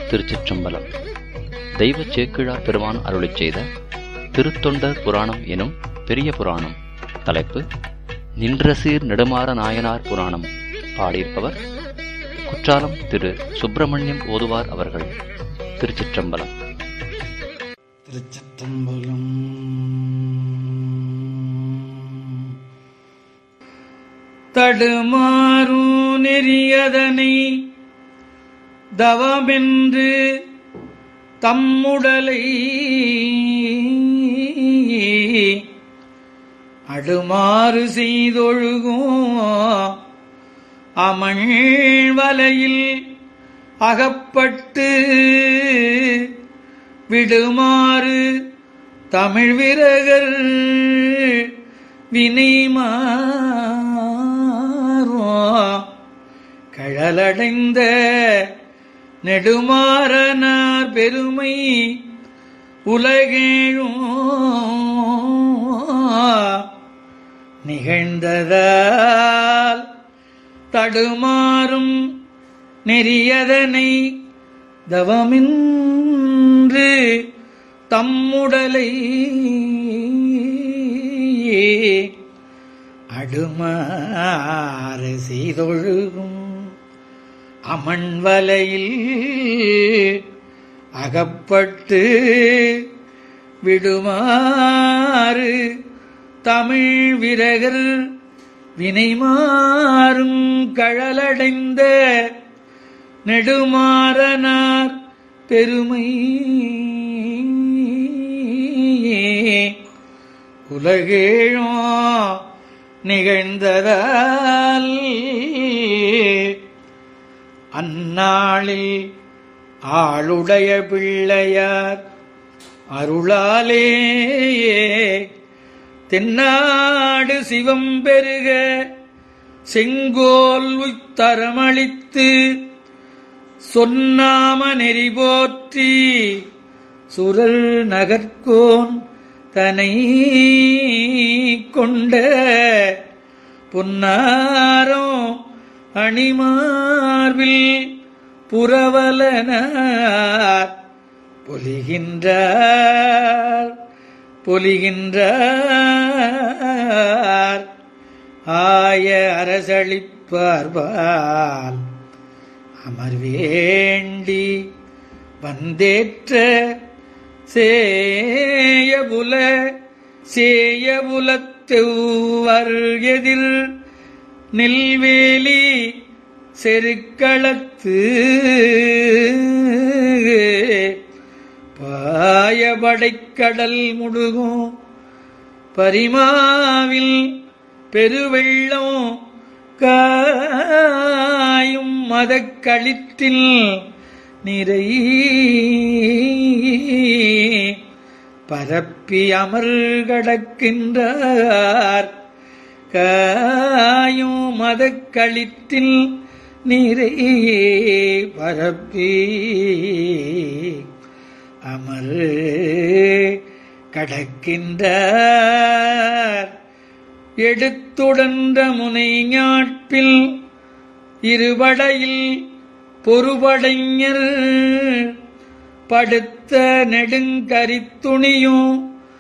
திருச்சிற்றம்பலம் தெய்வ சேக்கிழார் பெருமான் அருளிச் செய்த திருத்தொண்டர் புராணம் எனும் பெரிய புராணம் தலைப்பு நின்றசீர் நெடுமாற நாயனார் புராணம் பாடியிருப்பவர் குற்றாலம் திரு சுப்பிரமணியம் ஓதுவார் அவர்கள் திருச்சிற்றம்பலம் திருச்சிற்றம்பலம் தடுமாறும் நெறியதனை தவமென்று தம்முடலை அடுமாறு செய்தொழுகும் அமள் வலையில் அகப்பட்டு விடுமாறு தமிழ் விரகர் வினைமாறோ கழலடைந்த நெடுமாறனார் பெருமை உலகேழும் நிகழ்ந்ததால் தடுமாறும் நெறியதனை தவமின்று தம்முடலை அடுமாறு செய்தொழுகும் அமன் வலையில் அகப்பட்டு விடுமாறு தமிழ் விரகர் வினைமாறும் கழலடைந்த நெடுமாறனார் பெருமை உலகேழோ நிகழ்ந்ததால் அந்நாளில் ஆளுடைய பிள்ளையார் அருளாலே தென்னாடு சிவம் பெருக செங்கோல் உய்தரமளித்து சொன்னாம நெறி போற்றி சுரல் நகர்கோன் தனை கொண்ட பொன்னாரோ அணிமார்வில் புறவலனார் பொலிகின்றார் பொலிகின்றார் ஆய அரசளிப்பார்பால் அமர்வேண்டி வந்தேற்ற சேயபுல சேயபுலத்தெவ்வர் எதிர் நெல்வேலி செருக்களத்து பாயபடைக்கடல் முடுகும் பரிமாவில் பெருவெள்ளம் காயும் மதக்களித்தில் நிறை பரப்பி அமர் கடக்கின்றார் காயும் மதக்களித்தில் நிறை பரப்பி அமர் கடக்கின்றார் எடுத்துடன்ற முனை ஞாட்பில் இருபடையில் பொறுபடைஞர் படுத்த நெடுங்கரித்துணியும்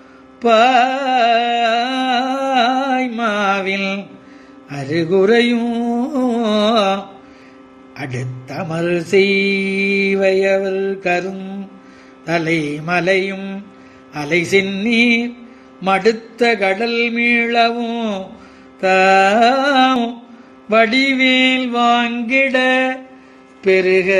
பாய்மாவில் அருகுறையும் அடுத்தமல் செய்வையவர் கரும் தலைமலையும் அலை சென்னீர் மடுத்த கடல் மீளவும் தாம் வடிவேல் வாங்கிட பெருக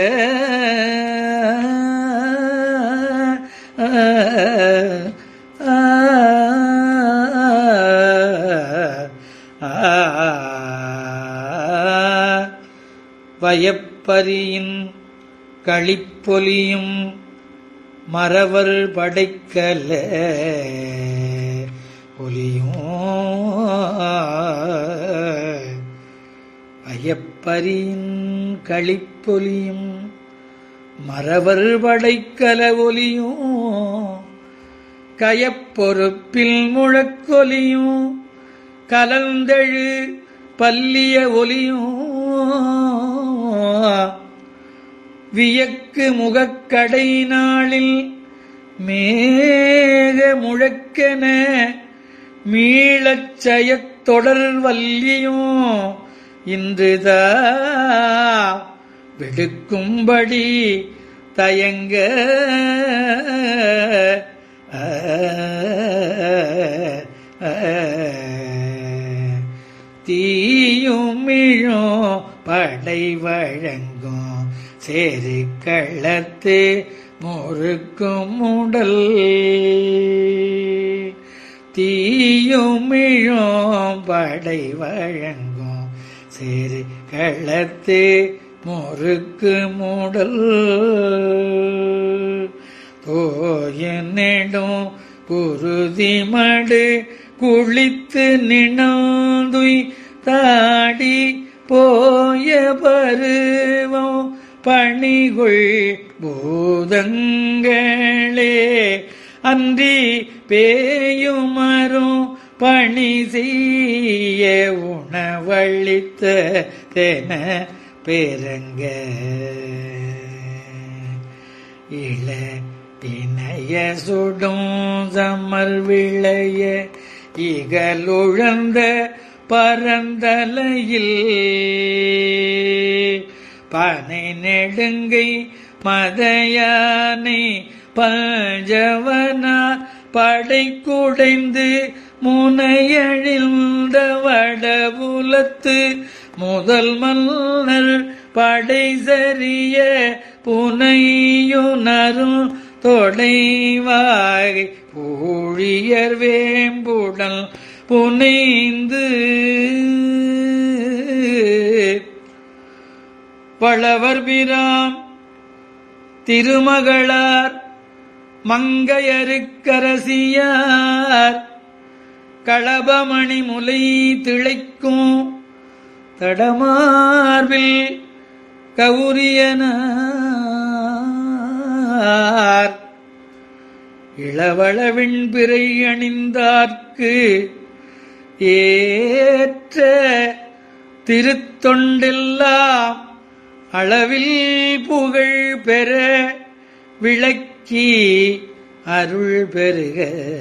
வயப்பரியின் களிப்பொலியும் மறவர் படைக்கல ஒலியும் வயப்பரியின் களிப்பொலியும் மறவர் படைக்கல ஒலியும் கயப்பொறுப்பில் முழக்கொலியும் கலந்தெழு பல்லிய ஒலியும் வியக்கு முகக்கடை நாளில் மேக முழக்கென மீளச் செயத் தொடர் வல்லியும் இன்றுதா விடுக்கும்படி தயங்க ஆ, ஆ, தீயுமிழும் படை வழங்கும் சேரு களத்து முறுக்கும் உடல் தீயுமிழும் படை வழங்கும் சேரு களத்து முறுக்கு முடல் தோயனிடும் குருதி மடு குளித்து நிணந்துய் தாடி போய பருவம் பணிகுள் பூதங்களே அன்றி பேயுமரும் பணி செய்ய உணவளித்த தென பெருங்க இள பிணைய சுடும் சமர் விளைய இகலுழந்த பரந்தலையில் பனை நெடுங்கை மதையானை பஞ்சவனா படை குடைந்து முனையழிந்த வடபுலத்து முதல் மன்னர் படை சரிய புனையுணரும் தொடைவாய் பூழியர் வேம்புடல் புனைந்து வளவர் பிரான் திருமகளார் மங்கையருக்கரசியார் களபமணி முலை திளைக்கும் தடமார்பில் கௌரியனார் இளவளவின் பிறை அணிந்தார்க்கு ஏற்ற திருத்தொண்டெல்லாம் அளவில் புகழ் பெற விளக்கி அருள் பெருக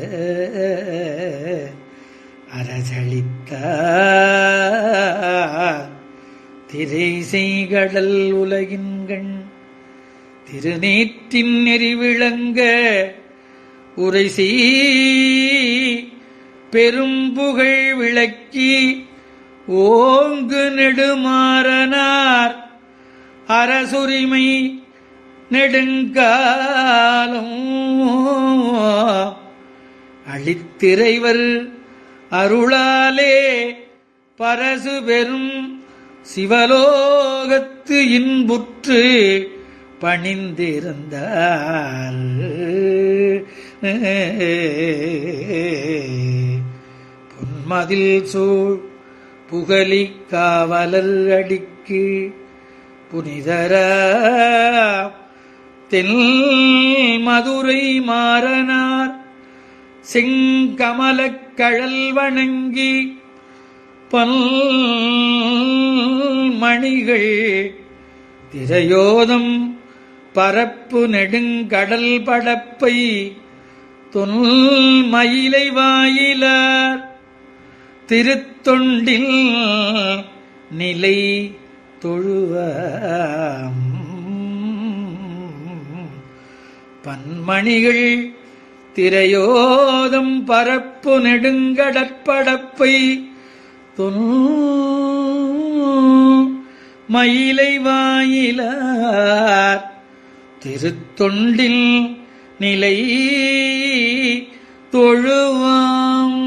அரசளித்தார் திரை செய்கடல் உலகின்கண் திருநீற்றின் நெறி விளங்க உரை செய் பெரும் புகழ் விளக்கி ஓங்கு நெடுமாறனார் அரசுரிமை நெடுங்காலம் அழித்திரைவர் அருளாலே பரசு பெரும் சிவலோகத்து இன்புற்று பணிந்திருந்தார் பொன்மதில் சூழ் புகழி காவலர் அடிக்கு புனிதரா தென் மதுரை மாறனார் செங்கமலக் கழல் வணங்கி பல் மணிகள் திரையோதம் பரப்பு நெடுங்கடல் படப்பை தொல் மயிலை வாயிலார் திருத்தொண்டில் நிலை தொழுவாம் பன்மணிகள் திரையோதம் பரப்பு நெடுங்கடற்படப்பை தொல் மயிலை வாயிலார் திருத்தொண்டில் நிலை தொழுவாம்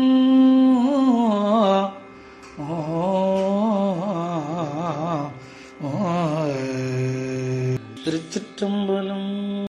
திருச்சிற்றம்பலம்